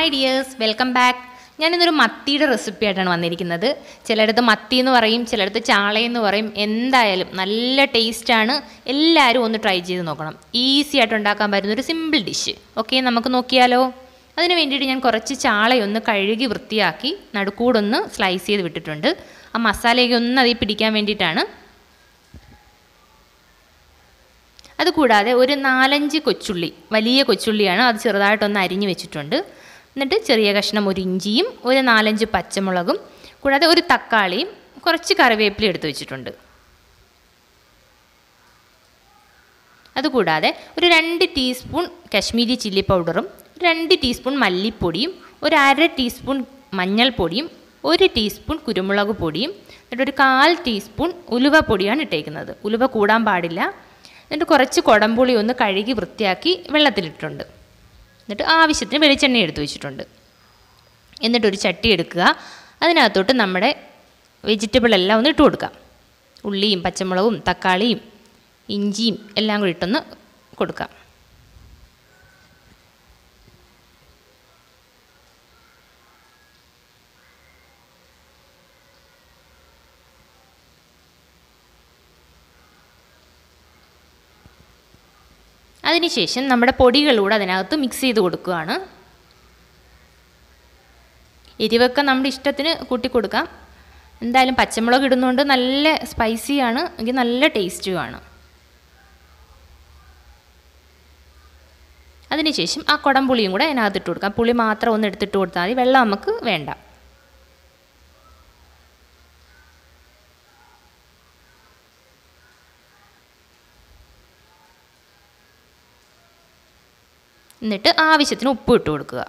hi dears welcome back ഞാനിന്നൊരു മത്തിയുടെ recipe ആയിട്ടാണ് വന്നിരിക്കുന്നത് ചിലയിടത്ത് മത്തി എന്ന് പറയും ചിലയിടത്ത് ചാളയെന്ന് പറയും എന്തായാലും നല്ല ടേസ്റ്റാണ് എല്ലാവരും ഒന്ന് ട്രൈ ചെയ്ത് നോക്കണം ഈസി ആയിട്ട് ഉണ്ടാക്കാൻ പറ്റുന്ന ഒരു സിമ്പിൾ ഡിഷ് ഓക്കെ നമുക്ക് നോക്കിയാലോ അതിന് വേണ്ടിയിട്ട് ഞാൻ കുറച്ച് ചാളയൊന്ന് കഴുകി വൃത്തിയാക്കി നടുക്കൂടൊന്ന് സ്ലൈസ് ചെയ്ത് വിട്ടിട്ടുണ്ട് ആ മസാലയൊക്കെ ഒന്ന് അതിൽ പിടിക്കാൻ വേണ്ടിയിട്ടാണ് അതുകൂടാതെ ഒരു നാലഞ്ച് കൊച്ചുള്ളി വലിയ കൊച്ചുള്ളിയാണ് അത് ചെറുതായിട്ടൊന്ന് അരിഞ്ഞു വെച്ചിട്ടുണ്ട് എന്നിട്ട് ചെറിയ കഷ്ണം ഒരു ഇഞ്ചിയും ഒരു നാലഞ്ച് പച്ചമുളകും കൂടാതെ ഒരു തക്കാളിയും കുറച്ച് കറിവേപ്പില എടുത്ത് വെച്ചിട്ടുണ്ട് അതുകൂടാതെ ഒരു രണ്ട് ടീസ്പൂൺ കശ്മീരി ചില്ലി പൗഡറും രണ്ട് ടീസ്പൂൺ മല്ലിപ്പൊടിയും ഒരു അര ടീസ്പൂൺ മഞ്ഞൾപ്പൊടിയും ഒരു ടീസ്പൂൺ കുരുമുളക് പൊടിയും എന്നിട്ട് ഒരു കാൽ ടീസ്പൂൺ ഉലുവ പൊടിയാണ് ഇട്ടേക്കുന്നത് ഉലുവ കൂടാൻ പാടില്ല എന്നിട്ട് കുറച്ച് കുടംപുളി ഒന്ന് കഴുകി വൃത്തിയാക്കി വെള്ളത്തിലിട്ടിട്ടുണ്ട് എന്നിട്ട് ആവശ്യത്തിന് വെളിച്ചെണ്ണ എടുത്ത് വെച്ചിട്ടുണ്ട് എന്നിട്ടൊരു ചട്ടി എടുക്കുക അതിനകത്തോട്ട് നമ്മുടെ വെജിറ്റബിൾ എല്ലാം ഒന്ന് ഇട്ട് കൊടുക്കാം ഉള്ളിയും പച്ചമുളകും തക്കാളിയും ഇഞ്ചിയും എല്ലാം കൂടി ഇട്ടൊന്ന് കൊടുക്കാം അതിനുശേഷം നമ്മുടെ പൊടികളൂടെ അതിനകത്ത് മിക്സ് ചെയ്ത് കൊടുക്കുകയാണ് എരിവൊക്കെ നമ്മുടെ ഇഷ്ടത്തിന് കൂട്ടി കൊടുക്കാം എന്തായാലും പച്ചമുളക് ഇടുന്നതുകൊണ്ട് നല്ല സ്പൈസിയാണ് എങ്കിൽ നല്ല ടേസ്റ്റുമാണ് അതിനുശേഷം ആ കുടംപുളിയും കൂടെ അതിനകത്ത് ഇട്ട് കൊടുക്കാം പുളി മാത്രം ഒന്ന് എടുത്തിട്ട് കൊടുത്താൽ മതി വെള്ളം നമുക്ക് വേണ്ട എന്നിട്ട് ആവശ്യത്തിന് ഉപ്പ് ഇട്ട് കൊടുക്കുക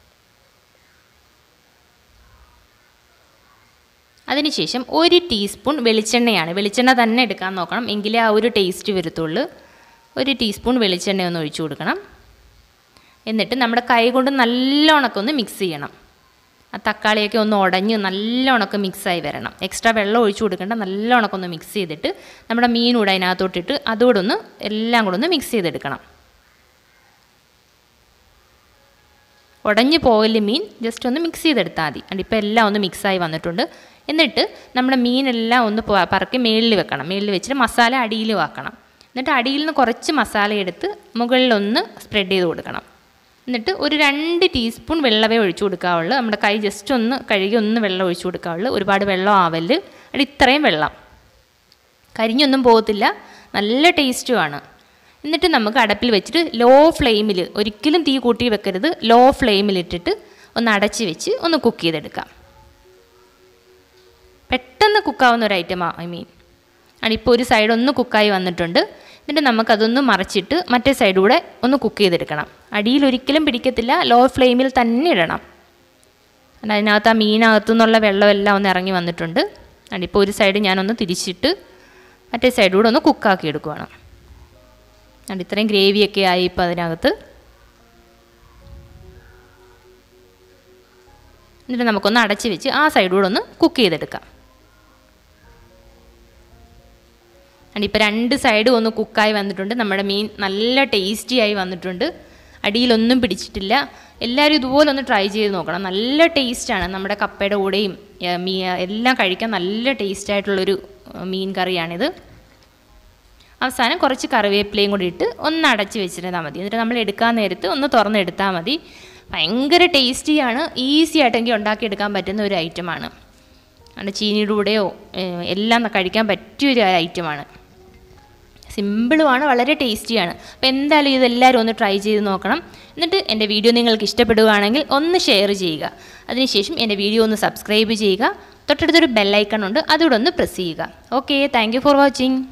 അതിനുശേഷം ഒരു ടീസ്പൂൺ വെളിച്ചെണ്ണയാണ് വെളിച്ചെണ്ണ തന്നെ എടുക്കാൻ നോക്കണം എങ്കിലേ ആ ഒരു ടേസ്റ്റ് വരത്തുള്ളൂ ഒരു ടീസ്പൂൺ വെളിച്ചെണ്ണ ഒന്ന് ഒഴിച്ചു കൊടുക്കണം എന്നിട്ട് നമ്മുടെ കൈ കൊണ്ട് നല്ലോണമൊക്കെ ഒന്ന് മിക്സ് ചെയ്യണം ആ തക്കാളിയൊക്കെ ഒന്ന് ഉടഞ്ഞ് നല്ലോണമൊക്കെ മിക്സായി വരണം എക്സ്ട്രാ വെള്ളം ഒഴിച്ചു കൊടുക്കേണ്ട നല്ലോണമൊക്കെ ഒന്ന് മിക്സ് ചെയ്തിട്ട് നമ്മുടെ മീൻ കൂടെ അതിനകത്തോട്ടിട്ട് അതുകൂടെ ഒന്ന് എല്ലാം കൂടെ ഒന്ന് മിക്സ് ചെയ്തെടുക്കണം ഉടഞ്ഞു പോകല് മീൻ ജസ്റ്റ് ഒന്ന് മിക്സ് ചെയ്തെടുത്താൽ മതി അതുകൊണ്ട് ഇപ്പോൾ എല്ലാം ഒന്ന് മിക്സായി വന്നിട്ടുണ്ട് എന്നിട്ട് നമ്മുടെ മീനെല്ലാം ഒന്ന് പറക്കി മേളിൽ വെക്കണം മേളിൽ വെച്ചിട്ട് മസാല അടിയിൽ വെക്കണം എന്നിട്ട് അടിയിൽ നിന്ന് കുറച്ച് മസാല എടുത്ത് മുകളിലൊന്ന് സ്പ്രെഡ് ചെയ്ത് കൊടുക്കണം എന്നിട്ട് ഒരു രണ്ട് ടീസ്പൂൺ വെള്ളമേ ഒഴിച്ചു കൊടുക്കാവുള്ളൂ നമ്മുടെ കൈ ജസ്റ്റ് ഒന്ന് കഴുകി ഒന്ന് വെള്ളം ഒഴിച്ചു കൊടുക്കാവുള്ളൂ ഒരുപാട് വെള്ളം ആവല് അത് ഇത്രയും വെള്ളം കരിഞ്ഞൊന്നും പോകത്തില്ല നല്ല ടേസ്റ്റുമാണ് എന്നിട്ട് നമുക്ക് അടപ്പിൽ വെച്ചിട്ട് ലോ ഫ്ലെയിമിൽ ഒരിക്കലും തീ കൂട്ടി വെക്കരുത് ലോ ഫ്ലെയിമിലിട്ടിട്ട് ഒന്ന് അടച്ച് വെച്ച് ഒന്ന് കുക്ക് ചെയ്തെടുക്കാം പെട്ടെന്ന് കുക്കാവുന്ന ഒരു ഐറ്റമാണ് ഐ മീൻ ആണിപ്പോൾ ഒരു സൈഡ് ഒന്ന് കുക്കായി വന്നിട്ടുണ്ട് എന്നിട്ട് നമുക്കതൊന്ന് മറച്ചിട്ട് മറ്റേ സൈഡ് കൂടെ ഒന്ന് കുക്ക് ചെയ്തെടുക്കണം അടിയിൽ ഒരിക്കലും പിടിക്കത്തില്ല ലോ ഫ്ലെയിമിൽ തന്നെ ഇടണം അതിനകത്ത് ആ മീനകത്തു നിന്നുള്ള വെള്ളമെല്ലാം ഒന്ന് ഇറങ്ങി വന്നിട്ടുണ്ട് അതിപ്പോൾ ഒരു സൈഡ് ഞാനൊന്ന് തിരിച്ചിട്ട് മറ്റേ സൈഡ് കൂടെ ഒന്ന് കുക്കാക്കി എടുക്കുവാണ് അതുകൊണ്ട് ഇത്രയും ഗ്രേവിയൊക്കെ ആയി ഇപ്പോൾ അതിനകത്ത് എന്നിട്ട് നമുക്കൊന്ന് അടച്ച് വെച്ച് ആ സൈഡൂടെ ഒന്ന് കുക്ക് ചെയ്തെടുക്കാം അതുകൊണ്ട് ഇപ്പോൾ രണ്ട് സൈഡും ഒന്ന് കുക്കായി വന്നിട്ടുണ്ട് നമ്മുടെ മീൻ നല്ല ടേസ്റ്റി ആയി വന്നിട്ടുണ്ട് അടിയിലൊന്നും പിടിച്ചിട്ടില്ല എല്ലാവരും ഇതുപോലെ ഒന്ന് ട്രൈ ചെയ്ത് നോക്കണം നല്ല ടേസ്റ്റാണ് നമ്മുടെ കപ്പയുടെ കൂടെയും മീ എല്ലാം കഴിക്കാൻ നല്ല ടേസ്റ്റായിട്ടുള്ളൊരു മീൻ കറിയാണിത് അവസാനം കുറച്ച് കറിവേപ്പിലയും കൂടി ഇട്ട് ഒന്ന് അടച്ച് വെച്ചിരുന്നാൽ മതി എന്നിട്ട് നമ്മൾ എടുക്കാൻ നേരത്ത് ഒന്ന് തുറന്നെടുത്താൽ മതി ഭയങ്കര ടേസ്റ്റിയാണ് ഈസി ആയിട്ടെങ്കിൽ ഉണ്ടാക്കിയെടുക്കാൻ പറ്റുന്ന ഒരു ഐറ്റമാണ് അതുകൊണ്ട് ചീനിയുടെ കൂടെയോ എല്ലാം കഴിക്കാൻ പറ്റിയൊരു ഐറ്റമാണ് സിമ്പിളുമാണ് വളരെ ടേസ്റ്റിയാണ് അപ്പോൾ എന്തായാലും ഇതെല്ലാവരും ഒന്ന് ട്രൈ ചെയ്ത് നോക്കണം എന്നിട്ട് എൻ്റെ വീഡിയോ നിങ്ങൾക്ക് ഇഷ്ടപ്പെടുകയാണെങ്കിൽ ഒന്ന് ഷെയർ ചെയ്യുക അതിനുശേഷം എൻ്റെ വീഡിയോ ഒന്ന് സബ്സ്ക്രൈബ് ചെയ്യുക തൊട്ടടുത്തൊരു ബെല്ലൈക്കൺ ഉണ്ട് അതുകൂടെ ഒന്ന് പ്രസ് ചെയ്യുക ഓക്കെ താങ്ക് ഫോർ വാച്ചിങ്